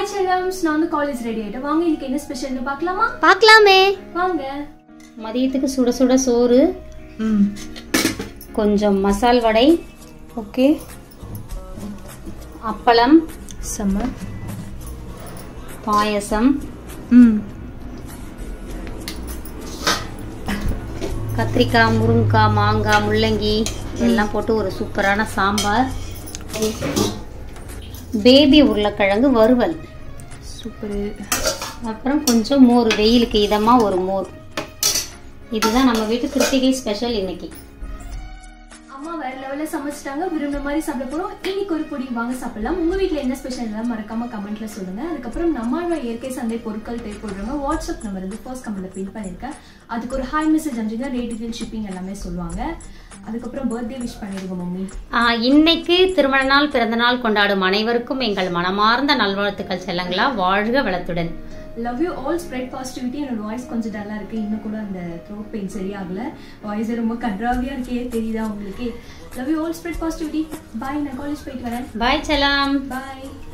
hi செல்லம்ஸ் நான் வந்து college ready ஆயிட்டேன் வாங்க இன்னைக்கு என்ன ஸ்பெஷல்னு பார்க்கலாமா பார்க்கலாமே வாங்க மதியத்துக்கு சுட சுட சோறு ம் கொஞ்சம் மசால் வடை ஓகே அப்பளம் செம்ம பாயசம் ம் கத்திரிக்காய் முருங்கைக்காய் மாங்காய் முள்ளங்கி எல்லாம் போட்டு ஒரு சூப்பரான சாம்பார் பேபி உருளைக்கிழங்கு வறுவல் சூப்பரு அப்புறம் கொஞ்சம் மோர் வெயிலுக்கு இதமாக ஒரு மோர் இதுதான் நம்ம வீட்டு கிருத்திகை ஸ்பெஷல் இன்னைக்கு அம்மா வேற லெவல்ல சமைச்சிட்டாங்க விரும்பின மாதிரி சாப்பிட போறோம் இன்னைக்கு ஒரு பொடி வாங்க சாப்பிடலாம் உங்க வீட்ல என்ன ஸ்பெஷல் எல்லாம் மறக்காம கமெண்ட்ல சொல்லுங்க அதுக்கப்புறம் நம்மளோட இயற்கை சந்தை பொருட்கள் தேவைப்படுறவங்க வாட்ஸ்அப் நம்பர் வந்து ஃபர்ஸ்ட் கமெண்ட்ல பின் பண்ணிருக்கேன் அதுக்கு ஒரு ஹாய் மெசேஜ் அனுப்பிச்சிங்க ரேட் ஷிப்பிங் எல்லாமே சொல்லுவாங்க அதுக்கப்புறம் பர்த்டே விஷ் பண்ணிடுங்க மம்மி ஆஹ், இன்னைக்கு திருமண நாள் பிறந்த நாள் கொண்டாடும் அனைவருக்கும் எங்கள் மனமார்ந்த நல்வாழ்த்துக்கள் செல்லங்களா வாழ்க வளத்துடன் love you all spread positivity என்னோட வாய்ஸ் கொஞ்சம் டல்லா இருக்கு இன்னும் கூட அந்த த்ரோட் பெயின் சரியாகல வாய்ஸ் ரொம்ப கன்றாவியா இருக்கே தெரியுதா உங்களுக்கு love you all spread positivity bye நான் காலேஜ் போயிட்டு வரேன் பாய் செல்லாம் பாய்